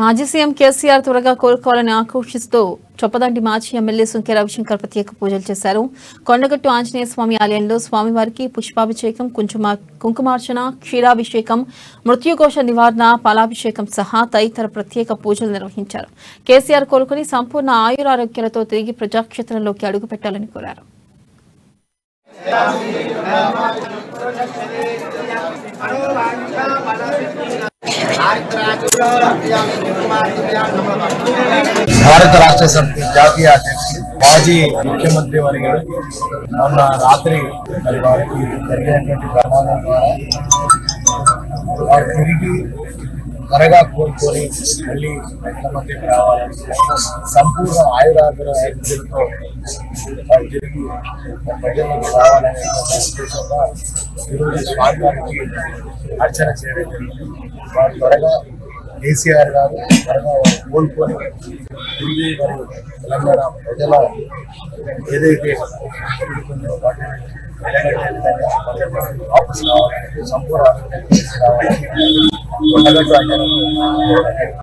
మాజీ సీఎం కేసీఆర్ త్వరగా కోలుకోవాలని ఆకాంక్షిస్తూ చొప్పదండి మాజీ ఎమ్మెల్యే సుంకె రవిశంకర్ ప్రత్యేక పూజలు చేశారు కొండగట్టు ఆంజనేయ స్వామి ఆలయంలో స్వామివారికి పుష్పాభిషేకం కుంకుమ కుంకుమార్చన క్షీరాభిషేకం మృత్యుకోశ నివారణ పాలాభిషేకం సహా తదితర ప్రత్యేక పూజలు నిర్వహించారు కేసీఆర్ కోలుకుని సంపూర్ణ ఆయురారోగ్యాలతో తిరిగి ప్రజాక్షేత్రంలోకి అడుగుపెట్టాలని కోరారు భారత రాష్ట్ర సమితి జాతీయ అధ్యక్షుడు మాజీ ముఖ్యమంత్రి వర్యుడు మొన్న రాత్రి మరి వారికి జరిగినటువంటి ప్రమాదం ద్వారా వారు తిరిగి త్వరగా కోలుకొని మళ్ళీ రైతుల మధ్యకి రావాలని సంపూర్ణ ఆయురాగ్ర ఐక్యతతో వారు తిరిగి ప్రజలకు రావాలనే ఉద్దేశంగా ఈరోజు స్వామివారికి అర్చన చేయడం జరిగింది వారు త్వరగా కేసీఆర్ గారు త్వరగా వారు కోలుకొని తిరిగి మరి తెలంగాణ ప్రజల ఏదైతే జరుగుతుందో వాటిని వెలగట్టే విధంగా ప్రజలకు వాపసు రావాలని సంపూర్ణ ఆరోగ్యం తీసుకురావాలని కొండగట్టు అయ్యారు